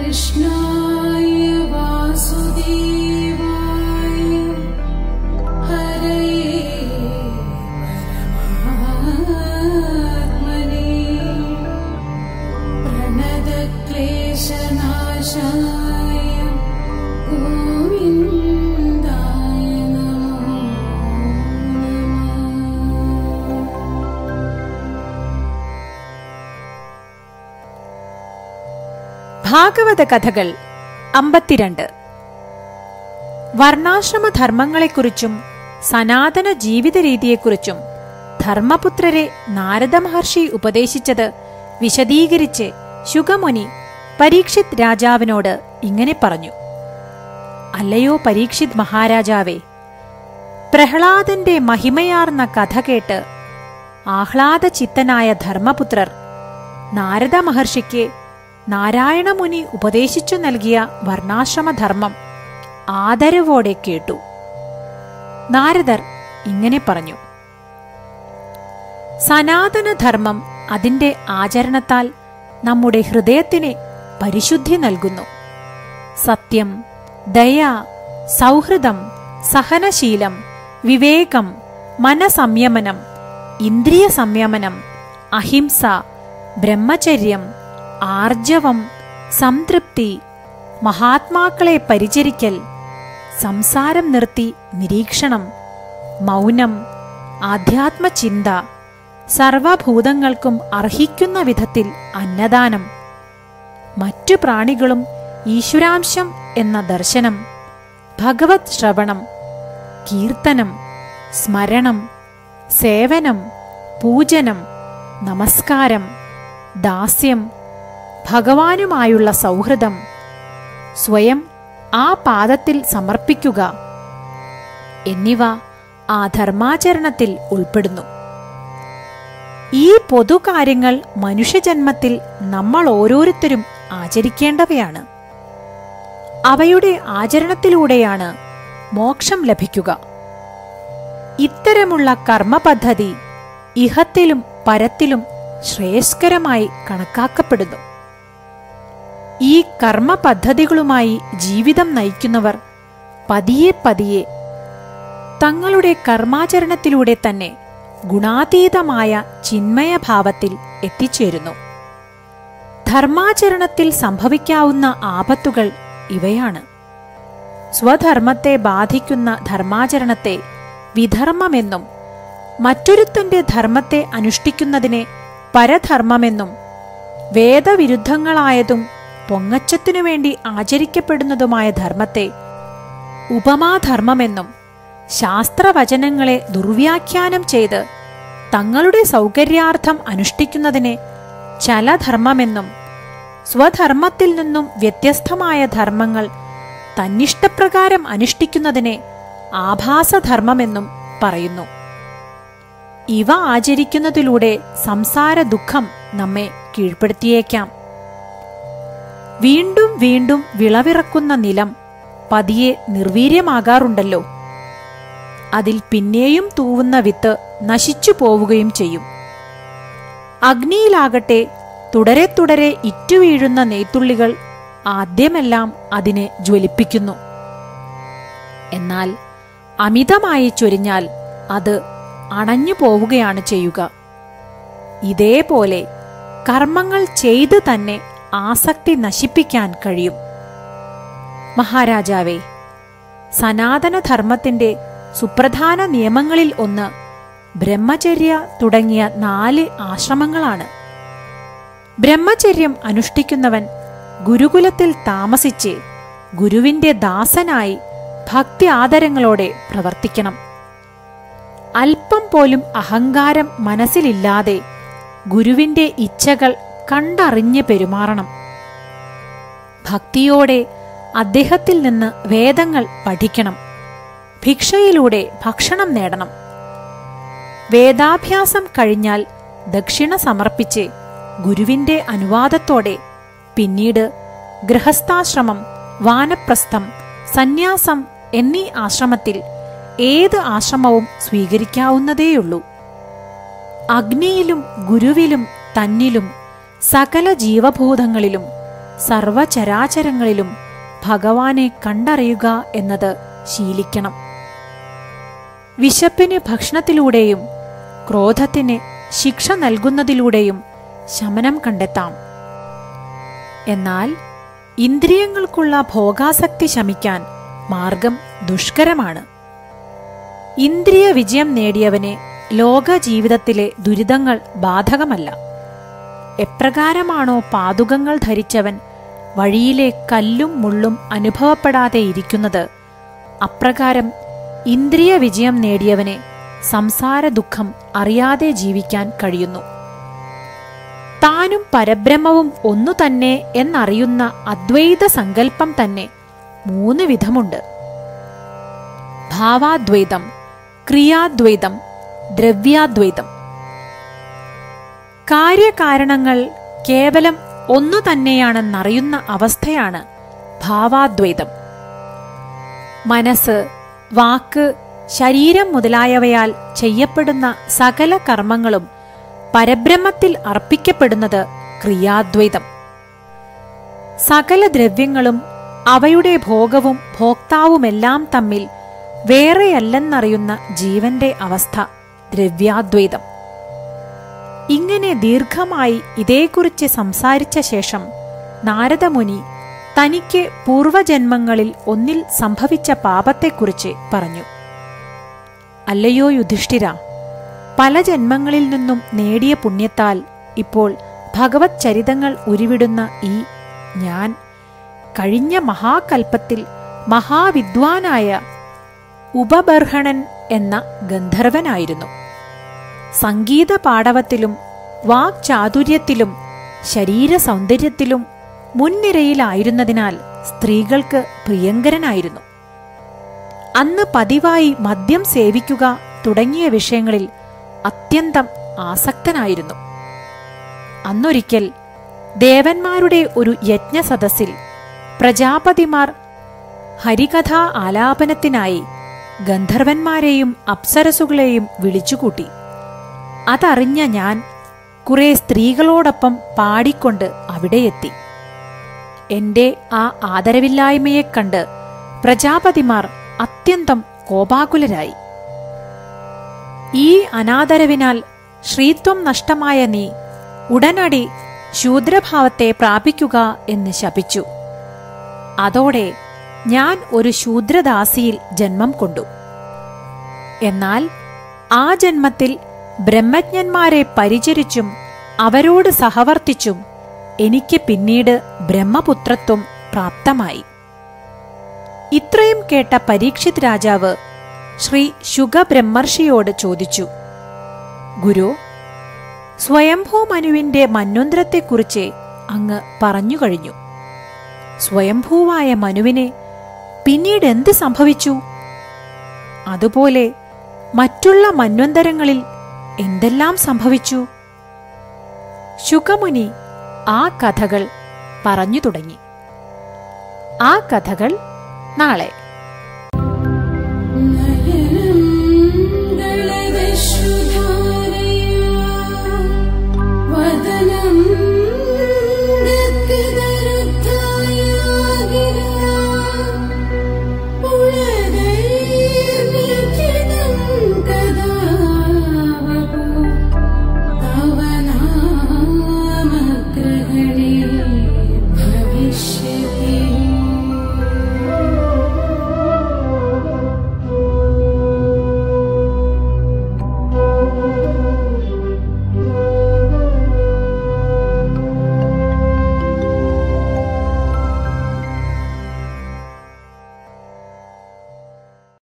कृष्णाय वासुदेवाय हरये परमात्मने प्रणतक्लेशनाशाय गोविन्दाय नमो नमः ഭാഗവത കഥകൾ അമ്പത്തിരണ്ട് വർണ്ണാശ്രമ ധർമ്മങ്ങളെക്കുറിച്ചും സനാതന ജീവിത രീതിയെക്കുറിച്ചും ധർമ്മപുത്രരെ നാരദ മഹർഷി ഉപദേശിച്ചത് വിശദീകരിച്ച് ശുഗമുനി പരീക്ഷിത് രാജാവിനോട് ഇങ്ങനെ പറഞ്ഞു അല്ലയോ പരീക്ഷിത് മഹാരാജാവേ പ്രഹ്ലാദന്റെ മഹിമയാർന്ന കഥ കേട്ട് ആഹ്ലാദചിത്തനായ ധർമ്മപുത്രർ നാരദ മഹർഷിക്ക് നാരായണമുനി ഉപദേശിച്ചു നൽകിയ വർണ്ണാശ്രമധർമ്മം ആദരവോടെ കേട്ടു നാരദർ ഇങ്ങനെ പറഞ്ഞു സനാതനധർമ്മം അതിന്റെ ആചരണത്താൽ നമ്മുടെ ഹൃദയത്തിന് പരിശുദ്ധി നൽകുന്നു സത്യം ദയ സൗഹൃദം സഹനശീലം വിവേകം മനസംയമനം ഇന്ദ്രിയ സംയമനം അഹിംസ ബ്രഹ്മചര്യം ആർജവം സംതൃപ്തി മഹാത്മാക്കളെ പരിചരിക്കൽ സംസാരം നിർത്തി നിരീക്ഷണം മൗനം ആധ്യാത്മചിന്ത സർവഭൂതങ്ങൾക്കും അർഹിക്കുന്ന വിധത്തിൽ അന്നദാനം മറ്റു പ്രാണികളും ഈശ്വരാംശം എന്ന ദർശനം ഭഗവത് ശ്രവണം കീർത്തനം സ്മരണം സേവനം പൂജനം നമസ്കാരം ദാസ്യം ഭഗവാനുമായുള്ള സൗഹൃദം സ്വയം ആ പാദത്തിൽ സമർപ്പിക്കുക എന്നിവ ആ ധർമാചരണത്തിൽ ഉൾപ്പെടുന്നു ഈ പൊതുകാര്യങ്ങൾ മനുഷ്യജന്മത്തിൽ നമ്മൾ ഓരോരുത്തരും ആചരിക്കേണ്ടവയാണ് അവയുടെ ആചരണത്തിലൂടെയാണ് മോക്ഷം ലഭിക്കുക ഇത്തരമുള്ള കർമ്മപദ്ധതി ഇഹത്തിലും പരത്തിലും ശ്രേയസ്കരമായി കണക്കാക്കപ്പെടുന്നു ഈ കർമ്മ പദ്ധതികളുമായി ജീവിതം നയിക്കുന്നവർ പതിയെ പതിയെ തങ്ങളുടെ കർമാചരണത്തിലൂടെ തന്നെ ഗുണാതീതമായ ചിന്മയഭാവത്തിൽ എത്തിച്ചേരുന്നു ധർമാചരണത്തിൽ സംഭവിക്കാവുന്ന ആപത്തുകൾ ഇവയാണ് സ്വധർമ്മത്തെ ബാധിക്കുന്ന ധർമാചരണത്തെ വിധർമ്മമെന്നും മറ്റൊരുത്തന്റെ ധർമ്മത്തെ അനുഷ്ഠിക്കുന്നതിനെ പരധർമ്മമെന്നും വേദവിരുദ്ധങ്ങളായതും പൊങ്ങച്ചത്തിനു വേണ്ടി ആചരിക്കപ്പെടുന്നതുമായ ധർമ്മത്തെ ഉപമാധർമ്മമെന്നും ശാസ്ത്രവചനങ്ങളെ ദുർവ്യാഖ്യാനം ചെയ്ത് തങ്ങളുടെ സൗകര്യാർത്ഥം അനുഷ്ഠിക്കുന്നതിനെ ചലധർമ്മമെന്നും സ്വധർമ്മത്തിൽ നിന്നും വ്യത്യസ്തമായ ധർമ്മങ്ങൾ തന്നിഷ്ടപ്രകാരം അനുഷ്ഠിക്കുന്നതിനെ ആഭാസധർമ്മമെന്നും പറയുന്നു ഇവ ആചരിക്കുന്നതിലൂടെ സംസാര ദുഃഖം നമ്മെ കീഴ്പ്പെടുത്തിയേക്കാം വീണ്ടും വീണ്ടും വിളവിറക്കുന്ന നിലം പതിയെ നിർവീര്യമാകാറുണ്ടല്ലോ അതിൽ പിന്നെയും തൂവുന്ന വിത്ത് നശിച്ചു പോവുകയും ചെയ്യും അഗ്നിയിലാകട്ടെ തുടരെ തുടരെ ഇറ്റുവീഴുന്ന നെയ്ത്തുള്ളികൾ ആദ്യമെല്ലാം അതിനെ ജ്വലിപ്പിക്കുന്നു എന്നാൽ അമിതമായി ചൊരിഞ്ഞാൽ അത് അണഞ്ഞു പോവുകയാണ് ചെയ്യുക ഇതേപോലെ കർമ്മങ്ങൾ ചെയ്ത് തന്നെ ആസക്തി നശിപ്പിക്കാൻ കഴിയും മഹാരാജാവേ സനാതനധർമ്മത്തിന്റെ സുപ്രധാന നിയമങ്ങളിൽ ഒന്ന് ബ്രഹ്മചര്യ തുടങ്ങിയ നാല് ആശ്രമങ്ങളാണ് ബ്രഹ്മചര്യം അനുഷ്ഠിക്കുന്നവൻ ഗുരുകുലത്തിൽ താമസിച്ച് ഗുരുവിന്റെ ദാസനായി ഭക്തി ആദരങ്ങളോടെ പ്രവർത്തിക്കണം അല്പം പോലും അഹങ്കാരം മനസ്സിലില്ലാതെ ഗുരുവിന്റെ ഇച്ഛകൾ കണ്ടറിഞ്ഞ് പെരുമാറണം ഭക്തിയോടെ അദ്ദേഹത്തിൽ നിന്ന് വേദങ്ങൾ പഠിക്കണം ഭിക്ഷയിലൂടെ ഭക്ഷണം നേടണം വേദാഭ്യാസം കഴിഞ്ഞാൽ ദക്ഷിണ സമർപ്പിച്ച് ഗുരുവിന്റെ അനുവാദത്തോടെ പിന്നീട് ഗൃഹസ്ഥാശ്രമം വാനപ്രസ്ഥം സന്യാസം എന്നീ ആശ്രമത്തിൽ ഏത് ആശ്രമവും സ്വീകരിക്കാവുന്നതേയുള്ളൂ അഗ്നിയിലും ഗുരുവിലും തന്നിലും സകല ജീവഭൂതങ്ങളിലും സർവചരാചരങ്ങളിലും ഭഗവാനെ കണ്ടറിയുക എന്നത് ശീലിക്കണം വിശപ്പിന് ഭക്ഷണത്തിലൂടെയും ക്രോധത്തിന് ശിക്ഷ നൽകുന്നതിലൂടെയും ശമനം കണ്ടെത്താം എന്നാൽ ഇന്ദ്രിയങ്ങൾക്കുള്ള ഭോഗാസക്തി ശമിക്കാൻ മാർഗം ദുഷ്കരമാണ് ഇന്ദ്രിയ വിജയം നേടിയവനെ ലോക ജീവിതത്തിലെ ദുരിതങ്ങൾ ബാധകമല്ല എപ്രകാരമാണോ പാതുകങ്ങൾ ധരിച്ചവൻ വഴിയിലെ കല്ലും മുള്ളും അനുഭവപ്പെടാതെ ഇരിക്കുന്നത് അപ്രകാരം ഇന്ദ്രിയ വിജയം നേടിയവനെ സംസാര ദുഃഖം അറിയാതെ ജീവിക്കാൻ കഴിയുന്നു താനും പരബ്രഹ്മവും ഒന്നു തന്നെ എന്നറിയുന്ന അദ്വൈത സങ്കല്പം തന്നെ മൂന്ന് വിധമുണ്ട് ഭാവാദ്വൈതം ക്രിയാദ്വൈതം ദ്രവ്യാദ്വൈതം കാര്യകാരണങ്ങൾ കേവലം ഒന്നു തന്നെയാണെന്നറിയുന്ന അവസ്ഥയാണ് ഭാവാദ്വൈതം മനസ്സ് വാക്ക് ശരീരം മുതലായവയാൽ ചെയ്യപ്പെടുന്ന സകല കർമ്മങ്ങളും പരബ്രഹ്മത്തിൽ അർപ്പിക്കപ്പെടുന്നത് ക്രിയാദ്വൈതം സകല ദ്രവ്യങ്ങളും അവയുടെ ഭോഗവും ഭോക്താവുമെല്ലാം തമ്മിൽ വേറെയല്ലെന്നറിയുന്ന ജീവന്റെ അവസ്ഥ ദ്രവ്യാദ്വൈതം ഇങ്ങനെ ദീർഘമായി ഇതേക്കുറിച്ച് സംസാരിച്ച ശേഷം നാരദമുനി തനിക്ക് പൂർവജന്മങ്ങളിൽ ഒന്നിൽ സംഭവിച്ച പാപത്തെക്കുറിച്ച് പറഞ്ഞു അല്ലയോ യുധിഷ്ഠിര പല ജന്മങ്ങളിൽ നിന്നും നേടിയ പുണ്യത്താൽ ഇപ്പോൾ ഭഗവത് ചരിതങ്ങൾ ഉരുവിടുന്ന ഈ ഞാൻ കഴിഞ്ഞ മഹാകൽപ്പത്തിൽ മഹാവിദ്വാനായ ഉപബർഹണൻ എന്ന ഗന്ധർവനായിരുന്നു സംഗീത പാടവത്തിലും വാക്ചാതുര്യത്തിലും ശരീര സൗന്ദര്യത്തിലും മുൻനിരയിലായിരുന്നതിനാൽ സ്ത്രീകൾക്ക് പ്രിയങ്കരനായിരുന്നു അന്ന് പതിവായി മദ്യം സേവിക്കുക തുടങ്ങിയ വിഷയങ്ങളിൽ അത്യന്തം ആസക്തനായിരുന്നു അന്നൊരിക്കൽ ദേവന്മാരുടെ ഒരു യജ്ഞസദസ്സിൽ പ്രജാപതിമാർ ഹരികഥാ ആലാപനത്തിനായി ഗന്ധർവന്മാരെയും അപ്സരസുകളെയും വിളിച്ചുകൂട്ടി അതറിഞ്ഞ ഞാൻ കുറെ സ്ത്രീകളോടൊപ്പം പാടിക്കൊണ്ട് അവിടെയെത്തി എന്റെ ആ ആദരവില്ലായ്മയെ കണ്ട് പ്രജാപതിമാർ അത്യന്തം കോപാകുലരായി ഈ അനാദരവിനാൽ ശ്രീത്വം നഷ്ടമായ നീ ഉടനടി ശൂദ്രഭാവത്തെ പ്രാപിക്കുക എന്ന് ശപിച്ചു അതോടെ ഞാൻ ഒരു ശൂദ്രദാസിയിൽ ജന്മം കൊണ്ടു എന്നാൽ ആ ജന്മത്തിൽ ബ്രഹ്മജ്ഞന്മാരെ പരിചരിച്ചും അവരോട് സഹവർത്തിച്ചും എനിക്ക് പിന്നീട് ബ്രഹ്മപുത്രത്വം പ്രാപ്തമായി ഇത്രയും കേട്ട പരീക്ഷിത് രാജാവ് ശ്രീ ശുഗബ്രഹ്മർഷിയോട് ചോദിച്ചു ഗുരു സ്വയംഭൂ മനുവിന്റെ മന്വന്ത്രത്തെക്കുറിച്ച് അങ്ങ് പറഞ്ഞു കഴിഞ്ഞു സ്വയംഭൂവായ മനുവിനെ പിന്നീട് എന്ത് സംഭവിച്ചു അതുപോലെ മറ്റുള്ള മന്വന്തരങ്ങളിൽ എന്തെല്ലാം സംഭവിച്ചു ശുകമുനി ആ കഥകൾ പറഞ്ഞു തുടങ്ങി ആ കഥകൾ നാളെ